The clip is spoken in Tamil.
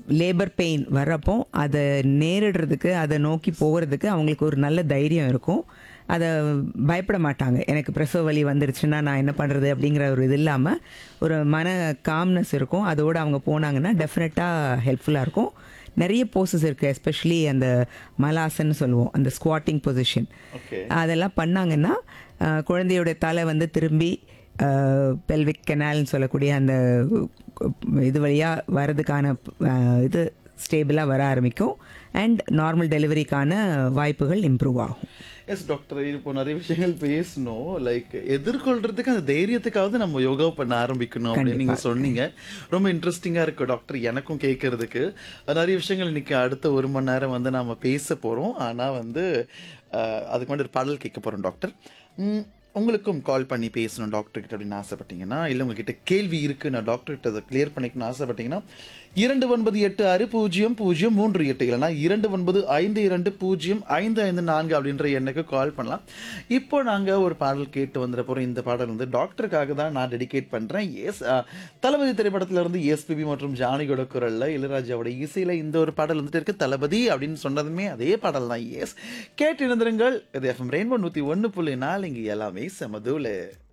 லேபர் பெயின் வர்றப்போ அதை நேரிடுறதுக்கு அதை நோக்கி போகிறதுக்கு அவங்களுக்கு ஒரு நல்ல தைரியம் இருக்கும் அதை பயப்பட மாட்டாங்க எனக்கு பிரசவ வலி வந்துருச்சுன்னா நான் என்ன பண்ணுறது அப்படிங்கிற ஒரு இது இல்லாமல் ஒரு மன காம்னஸ் இருக்கும் அதோடு அவங்க போனாங்கன்னா டெஃபினட்டாக ஹெல்ப்ஃபுல்லாக இருக்கும் நிறைய போசஸ் இருக்குது எஸ்பெஷலி அந்த மலாசன்னு சொல்லுவோம் அந்த ஸ்குவாட்டிங் பொசிஷன் ஓகே அதெல்லாம் பண்ணாங்கன்னா அஹ், குழந்தையோட தலை வந்து திரும்பி பெல்விக் கெனால்னு சொல்லக்கூடிய அந்த இது வழியாக வர்றதுக்கான அஹ், இது ஸ்டேபிளாக வர ஆரம்பிக்கும் அண்ட் நார்மல் டெலிவரிக்கான வாய்ப்புகள் இம்ப்ரூவ் ஆகும் எஸ் டாக்டர் இப்போ நிறைய விஷயங்கள் பேசணும் லைக் எதிர்கொள்றதுக்கு அந்த தைரியத்துக்காவது நம்ம யோகா பண்ண ஆரம்பிக்கணும் அப்படின்னு நீங்க சொன்னீங்க ரொம்ப இன்ட்ரெஸ்டிங்கா இருக்கு டாக்டர் எனக்கும் கேட்கறதுக்கு நிறைய விஷயங்கள் இன்னைக்கு அடுத்த ஒரு மணி நேரம் வந்து நாம பேச போறோம் ஆனா வந்து அஹ், அதுக்கு முன்னாடி ஒரு பாடல் கேட்க போறோம் டாக்டர் ம், உங்களுக்கும் கால் பண்ணி பேசணும் டாக்டர் கிட்ட அப்படின்னு ஆசைப்பட்டீங்கன்னா இல்லை உங்ககிட்ட கேள்வி இருக்கு நான் டாக்டர் கிட்ட அதை கிளியர் பண்ணிக்கணும்னு ஆசைப்பட்டீங்கன்னா இரண்டு ஒன்பது எட்டு ஆறு பூஜ்ஜியம் பூஜ்ஜியம் மூன்று எட்டு இல்லைனா இரண்டு ஒன்பது ஐந்து இரண்டு பூஜ்ஜியம் ஐந்து ஐந்து நான்கு அப்படின்ற எண்ணுக்கு கால் பண்ணலாம் இப்போ நாங்கள் ஒரு பாடல் கேட்டு வந்துட போகிறோம் இந்த பாடல் வந்து டாக்டருக்காக தான் நான் டெடிகேட் பண்ணுறேன் எஸ் தளபதி திரைப்படத்துல இருந்து எஸ்பிபி மற்றும் ஜானகியோட குரல்ல இளையராஜாவோட இசையில் இந்த ஒரு பாடல் வந்துட்டு இருக்கு தளபதி அப்படின்னு சொன்னதுமே அதே பாடல் தான் எஸ் கேட்டு இருந்திருங்கள் இது எஃப்எம் ரெயின்போ நூற்றி ஒன்று புள்ளி நாலு இங்கே எல்லாமே செமதூல